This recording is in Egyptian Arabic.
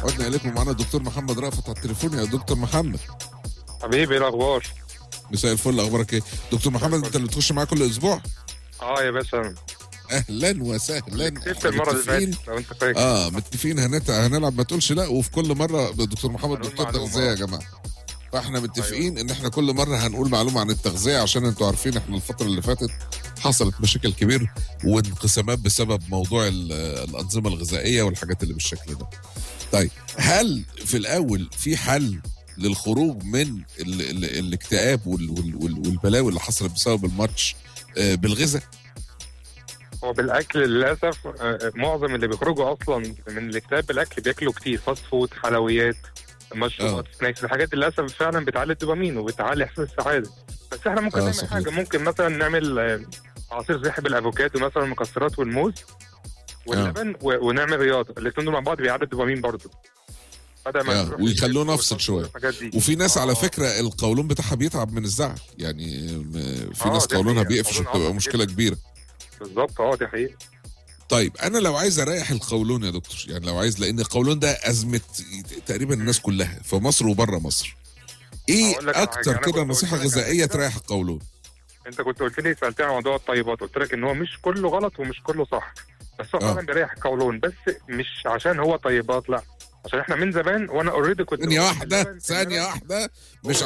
عدنا اليكم معنا الدكتور محمد رأفت على التليفون يا دكتور محمد حبيبي ايه الاخبار؟ مساء الفل اخبارك ايه دكتور محمد انت اللي بتخش معايا كل اسبوع اه يا باشا اهلا وسهلا كسبت المره اللي متفقين؟ فاتت لو انت فاكر اه متفقين هنت... هنلعب ما تقولش لا وفي كل مره دكتور محمد هنقول دكتور معلومة. تغذيه يا جماعه فاحنا متفقين ان احنا كل مره هنقول معلومه عن التغذيه عشان انتوا عارفين احنا الفتره اللي فاتت حصلت مشاكل كبير وانقسامات بسبب موضوع ال- الانظمه الغذائيه والحاجات اللي بالشكل ده. طيب هل في الاول في حل للخروج من ال... ال... الاكتئاب وال... وال... وال... والبلاوي اللي حصلت بسبب الماتش آه، بالغذاء؟ هو بالاكل للاسف آه، معظم اللي بيخرجوا اصلا من الاكتئاب بالاكل بياكلوا كتير فاست فود حلويات مشروبات سناكس الحاجات دي للاسف فعلا بتعلي الدوبامين وبتعلي احساس السعاده بس احنا ممكن آه، نعمل صحيح. حاجه ممكن مثلا نعمل آه، عصير صحي بالافوكادو مثلا المكسرات والموز واللبن و- ونعمل رياضه الاثنين دول مع بعض بيعلي الدوبامين برضه بدل ما آه، نروح ويخلوه نجيب نفصل شوية. والحاجات دي. وفي ناس آه، على آه. فكره القولون بتاعها بيتعب من الزعل يعني م- في آه، ناس دي قولونها حقيقة. بيقفش قولون وبتبقى عصبي مشكله جداً. كبيره بالظبط اه دي حقيقه طيب انا لو عايز اريح القولون يا دكتور يعني لو عايز لان القولون ده ازمه تقريبا الناس كلها في مصر وبره مصر ايه هقول لك على اكتر حاجة. أنا كده كنت نصيحه قلت لك على غذائيه كده. تريح القولون انت كنت قلت لي سالتني عن موضوع الطيبات قلت لك ان هو مش كله غلط ومش كله صح بس هو آه. فعلا بيريح القولون بس مش عشان هو طيبات لا عشان احنا من زمان وانا اوريدي كنت ثانيه بقول من واحده زمان إن ثانيه أنا- واحده مش